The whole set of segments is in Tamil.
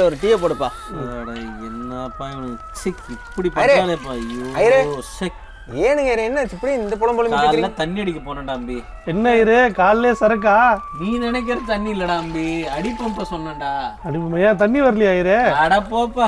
கையில் ஒரு டீயை போடுப்பா அட, என்னப்பா இவனுக்கு சிக் இப்படி ஐயரே. பண்ணாலேப்பா ஐயரே. ஐயோ சிக் ஏனுங்க ஐயரே, என்ன இப்படி இந்த புலம் புலம் காலைல தண்ணி அடிக்க போனேன்டா அம்பி என்ன இரு காலையிலே சரக்கா நீ நினைக்கிற தண்ணி இல்லடா அம்பி அடி பம்ப சொன்னேன்டா அடி ஏன் தண்ணி வரலையா இரு அட போப்பா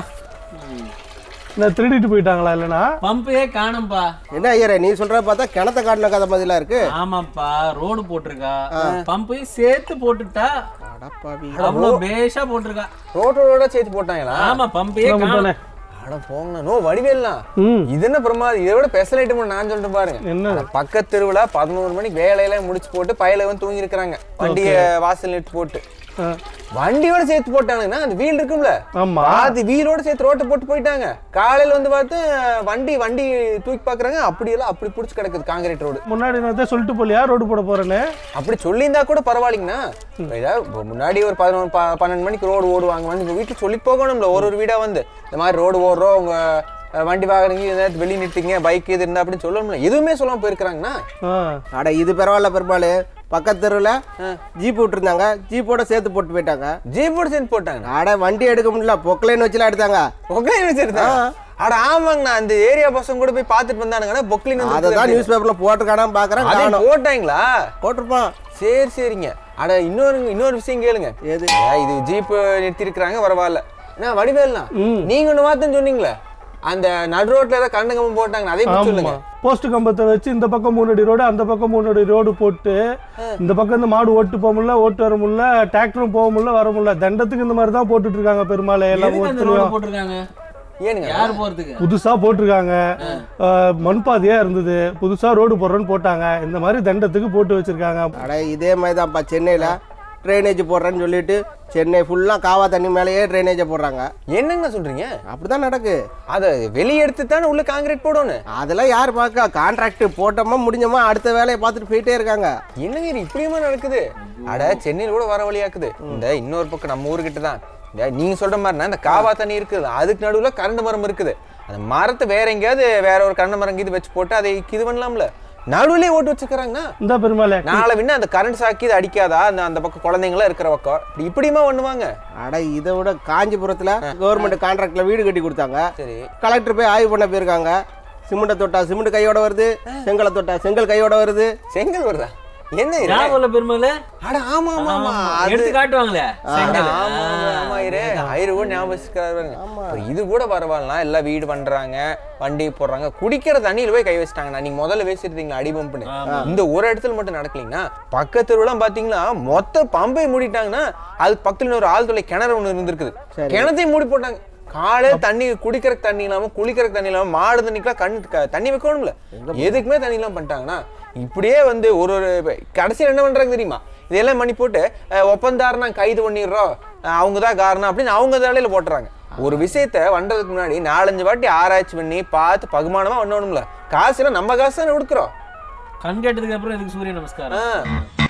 இந்த திருடிட்டு போயிட்டாங்களா இல்லைனா பம்பையே காணும்பா என்ன ஐயரே நீ சொல்ற பார்த்தா கிணத்த காட்டின கதை மாதிரிலாம் இருக்கு ஆமாப்பா ரோடு போட்டிருக்கா பம்பையும் சேர்த்து போட்டுட்டா அடப்பாவி அவ்வளவு பேஷா போட்டிருக்கா ரோட்டோட சேர்த்து போட்டாங்களா ஆமா பம்பையே காணும் அட போங்கண்ணா நோ வடிவேல்லாம் ம் இது என்ன பிரமாதம் இதை விட ஸ்பெஷல் ஐட்டம் நான் சொல்லிட்டு பாருங்க என்ன அந்த பக்கத்து தெருவுல பதினோரு மணிக்கு வேலையெல்லாம் முடிச்சு போட்டு பையில வந்து தூங்கி இருக்கிறாங்க வண்டிய வாசல் நிட்டு போட்டு ஆ. வண்டியோட சேர்த்து போட்டானுங்கன்னா அந்த வீல் இருக்கும்ல ஆமா அது வீலோட சேர்த்து ரோட்டை போட்டு போயிட்டாங்க காலையில வந்து பார்த்து வண்டி வண்டி தூக்கி பாக்குறாங்க அப்படியெல்லாம் அப்படி புடிச்சு கிடக்குது காங்கிரீட் ரோடு முன்னாடி நான் தான் சொல்லிட்டு போலியா ரோடு போட போறேன்னு அப்படி சொல்லியிருந்தா கூட பரவாயில்லைங்கண்ணா இப்ப ஏதாவது இப்ப முன்னாடி ஒரு பதினொன்று ப- பன்னெண்டு மணிக்கு ரோடு ஓடுவாங்க வந்து இப்போ வீட்டில் சொல்லி போகணும்ல ஒரு ஒரு வீடா வந்து இந்த மாதிரி ரோடு ஓடுறோம் உங்க அஹ், வண்டி வாங்குறீங்க இந்த நேரத்துக்கு வெளியே நிறுத்திங்க பைக் இது இருந்தா அப்படின்னு சொல்லணும்ல எதுவுமே சொல்லாம போயிருக்கிறாங்கண்ணா ஆ அட இது பரவாயில்ல பெருமாள் பக்கத்து தெருவில் ஜீப் விட்டுருந்தாங்க ஜீப்போட சேர்த்து போட்டு போயிட்டாங்க ஜீப்போட சேர்ந்து போட்டாங்க அட வண்டி எடுக்க முடியல பொக்கலைன்னு வச்சுலாம் எடுத்தாங்க பொக்லைன் வச்சிருந்தா அட ஆமாங்கண்ணா அந்த ஏரியா பசங்க கூட போய் பார்த்துட்டு வந்தானுங்கண்ணா பொக்லைன் அதை தான் நியூஸ் பேப்பரில் போட்டுருக்கானான்னு பார்க்குறேன் அதை காணோம் போட்டாங்களா போட்டிருப்பான் சரி சரிங்க அட இன்னொரு இன்னொரு விஷயம் கேளுங்க எது அட, இது ஜீப் நிறுத்தி இருக்கிறாங்க பரவாயில்ல என்ன வடிவேல்லாம் ம். நீங்க ஒண்ணு மாத்தம் சொன்னீங்களே அந்த நடு ரோட்ல ஏதோ கரண்ட் கம்பம் போட்டாங்க அதே பத்தி ஆமா சொல்லுங்க போஸ்ட் கம்பத்தை வச்சு இந்த பக்கம் மூணு அடி ரோடு அந்த பக்கம் மூணு அடி ரோடு போட்டு இந்த பக்கம் இந்த மாடு ஓட்டு போக முடியல ஓட்டு வர முடியல டிராக்டரும் போக முடியல வர முடியல தண்டத்துக்கு இந்த மாதிரி தான் போட்டுட்டு இருக்காங்க பெருமாள் எல்லா எதுக்கு அந்த ரோடு ஊர்லயும் போட்டிருக்காங்க ஏனுங்க யார் போறதுக்கு புதுசா போட்டிருக்காங்க அஹ், மண்பாதையா இருந்தது புதுசா ரோடு போடுறோன்னு போட்டாங்க இந்த மாதிரி தண்டத்துக்கு போட்டு வச்சிருக்காங்க அட இதே மாதிரி தான்ப்பா சென்னையில் ட்ரைனேஜ் போடுறேன்னு சொல்லிட்டு சென்னை ஃபுல்லாக காவா தண்ணி மேலேயே ட்ரைனேஜை போடுறாங்க என்னங்க சொல்றீங்க அப்படி தான் நடக்கு அத வெளியே எடுத்து தானே உள்ள காங்கிரீட் போடணும் அதெல்லாம் யார் பார்க்க கான்ட்ராக்ட் போட்டோமா முடிஞ்சோமா அடுத்த வேலையை பார்த்துட்டு போயிட்டே இருக்காங்க என்னங்க இது இப்படியுமா நடக்குது அட சென்னையில கூட வர வழியாக்குது இந்த இன்னொரு பக்கம் நம்ம ஊருக்கிட்ட தான் இந்த நீங்க சொல்ற மாதிரினா இந்த காவா தண்ணி இருக்குது அதுக்கு நடுவுல கரண்ட் மரம் இருக்குது அந்த மரத்தை வேற எங்கேயாவது வேற ஒரு கரண்ட் மரம் இது வச்சு போட்டு அதை இது பண்ணலாம்ல நடுவுலயே ஓட்டு வச்சுக்கிறாங்கன்னா இந்த பெருமாளே நாளை பின்ன அந்த கரண்ட் சாக்கி இது அடிக்காதா அந்த அந்த பக்கம் குழந்தைங்களாம் இருக்கிற பக்கம் இப்படி இப்படியுமா பண்ணுவாங்க அட இதை விட காஞ்சிபுரத்தில் கவர்மெண்ட் கான்ட்ராக்டில் வீடு கட்டி கொடுத்தாங்க சரி கலெக்டர் போய் ஆய்வு பண்ண போயிருக்காங்க சிமெண்ட்டை தொட்டா சிமெண்ட் கையோட வருது செங்கலை தொட்டா செங்கல் கையோட வருது செங்கல் வருதா என்ன இது? ஞாபகம் பெருமாள் அட ஆமா ஆமா ஆமா அது எடுத்து காட்டுவாங்களே அட, செங்கல். ஆமா ஆமா ஆமா இரு ஐயரு கூட ஞாபகம் வச்சுக்கிறாரு பாருங்க. அப்புறம் இது கூட பரவாயில்ல எல்லாம் வீடு பண்றாங்க வண்டி போடுறாங்க குடிக்கிற தண்ணியில போய் கை வச்சிட்டாங்க நீங்க முதல்ல பேசிருந்தீங்களா அடி பம்புன்னு இந்த ஒரு இடத்துல மட்டும் நடக்கலீங்கன்னா பக்கத்து தெருவுலாம் பாத்தீங்கன்னா மொத்த பம்பை மூடிட்டாங்கன்னா அதுக்கு பக்கத்துல ஒரு ஆழ்துளை கிணறு ஒண்ணு இருந்திருக்குது கிணத்தையும் மூடி போட்டாங்க காலையில தண்ணி குடிக்கிறதுக்கு தண்ணி இல்லாம குளிக்கிறதுக்கு தண்ணி இல்லாம மாடு தண்ணிக்கெல்லாம் கண் க- தண்ணி வைக்கணும்ல எதுக்குமே தண்ணி இல்லாம பண்ணிட்டாங்கன்னா இப்படியே வந்து ஒரு ஒரு கடைசியில் என்ன பண்றாங்க தெரியுமா இதெல்லாம் பண்ணி போட்டு அஹ், ஒப்பந்தாரம் நாங்க கைது பண்ணிடுறோம் அஹ், அவங்க தான் காரணம் அப்படின்னு அவங்க தலையில போட்டுறாங்க ஒரு விஷயத்த வண்டதுக்கு முன்னாடி நாலஞ்சு வாட்டி ஆராய்ச்சி பண்ணி பார்த்து பகுமானமா பண்ணணும்ல காசுலாம் நம்ம காசு தானே கொடுக்குறோம் கண் கேட்டதுக்கு அப்புறம் இதுக்கு சூரிய நமஸ்காரம் ஆ.